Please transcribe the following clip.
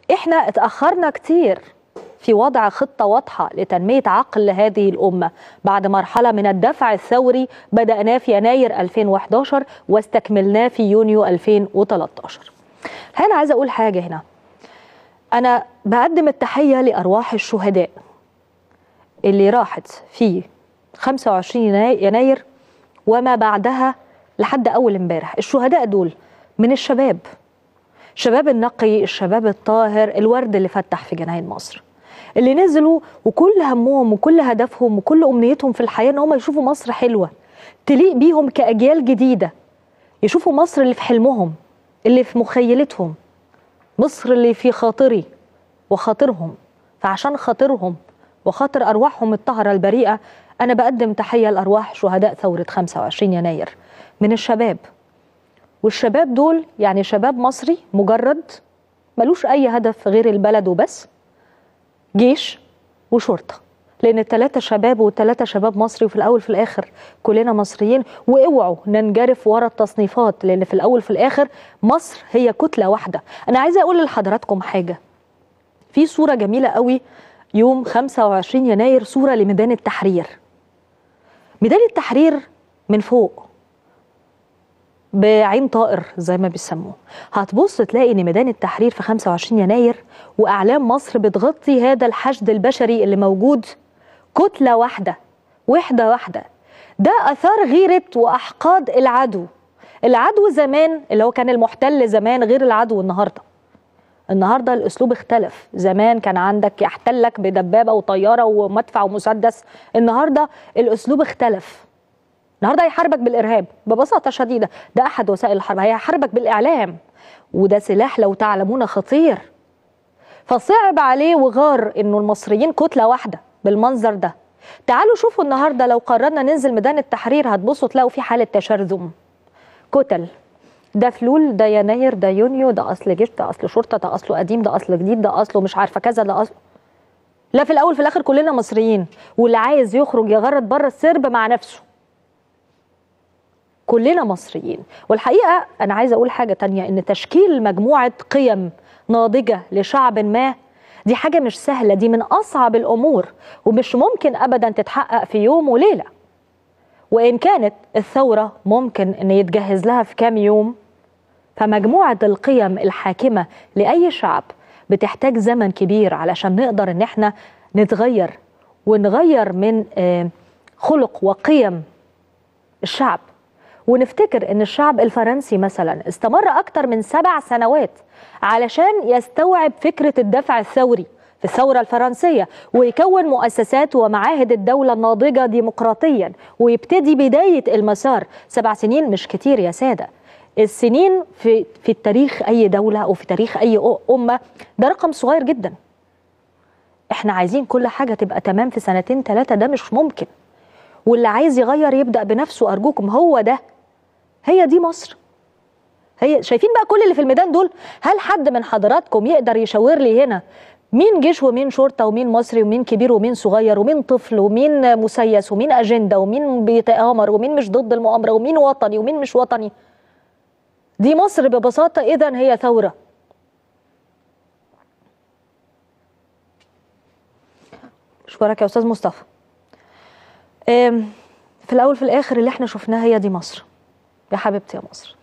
احنا اتاخرنا كتير في وضع خطه واضحه لتنميه عقل هذه الامه بعد مرحله من الدفع الثوري بداناه في يناير 2011 واستكملناه في يونيو 2013 انا عايزه اقول حاجه هنا انا بقدم التحيه لارواح الشهداء اللي راحت في 25 يناير وما بعدها لحد اول امبارح الشهداء دول من الشباب الشباب النقي الشباب الطاهر الورد اللي فتح في جناين مصر اللي نزلوا وكل همهم وكل هدفهم وكل امنيتهم في الحياه ان هم يشوفوا مصر حلوه تليق بيهم كاجيال جديده يشوفوا مصر اللي في حلمهم اللي في مخيلتهم مصر اللي في خاطري وخاطرهم فعشان خاطرهم وخاطر ارواحهم الطاهره البريئه انا بقدم تحيه لارواح شهداء ثوره 25 يناير من الشباب والشباب دول يعني شباب مصري مجرد ملوش اي هدف غير البلد وبس جيش وشرطه لان الثلاثه شباب والثلاثه شباب مصري وفي الاول في الاخر كلنا مصريين واوعوا ننجرف ورا التصنيفات لان في الاول في الاخر مصر هي كتله واحده انا عايزه اقول لحضراتكم حاجه في صوره جميله قوي يوم 25 يناير صوره لميدان التحرير ميدان التحرير من فوق بعين طائر زي ما بيسموه هتبص تلاقي ان ميدان التحرير في 25 يناير واعلام مصر بتغطي هذا الحشد البشري اللي موجود كتله واحده وحده واحده ده اثار غيره واحقاد العدو العدو زمان اللي هو كان المحتل زمان غير العدو النهارده النهارده الاسلوب اختلف زمان كان عندك يحتلك بدبابه وطياره ومدفع ومسدس النهارده الاسلوب اختلف النهارده هيحاربك بالارهاب ببساطه شديده ده احد وسائل الحرب هيحاربك بالاعلام وده سلاح لو تعلمون خطير فصعب عليه وغار انه المصريين كتله واحده بالمنظر ده تعالوا شوفوا النهارده لو قررنا ننزل ميدان التحرير هتبصوا تلاقوا في حاله تشرذم كتل ده فلول ده يناير ده يونيو ده اصل جيش ده اصل شرطه ده اصله قديم ده اصل جديد ده اصله مش عارفه كذا ده اصله لا في الاول في الاخر كلنا مصريين واللي عايز يخرج يغرد بره السرب مع نفسه كلنا مصريين والحقيقه انا عايزه اقول حاجه تانية ان تشكيل مجموعه قيم ناضجه لشعب ما دي حاجه مش سهله دي من اصعب الامور ومش ممكن ابدا تتحقق في يوم وليله وان كانت الثوره ممكن ان يتجهز لها في كام يوم فمجموعه القيم الحاكمه لاي شعب بتحتاج زمن كبير علشان نقدر ان احنا نتغير ونغير من خلق وقيم الشعب ونفتكر ان الشعب الفرنسي مثلا استمر اكتر من سبع سنوات علشان يستوعب فكره الدفع الثوري في الثورة الفرنسية ويكون مؤسسات ومعاهد الدولة الناضجة ديمقراطيا ويبتدي بداية المسار سبع سنين مش كتير يا سادة السنين في في التاريخ أي دولة أو في تاريخ أي أمة ده رقم صغير جدا احنا عايزين كل حاجة تبقى تمام في سنتين ثلاثة ده مش ممكن واللي عايز يغير يبدأ بنفسه أرجوكم هو ده هي دي مصر هي شايفين بقى كل اللي في الميدان دول هل حد من حضراتكم يقدر يشاور لي هنا مين جيش ومين شرطه ومين مصري ومين كبير ومين صغير ومين طفل ومين مسيس ومين اجنده ومين بيتآمر ومين مش ضد المؤامره ومين وطني ومين مش وطني دي مصر ببساطه اذا هي ثوره اشكرك يا استاذ مصطفى في الاول في الاخر اللي احنا شفناه هي دي مصر يا حبيبتي يا مصر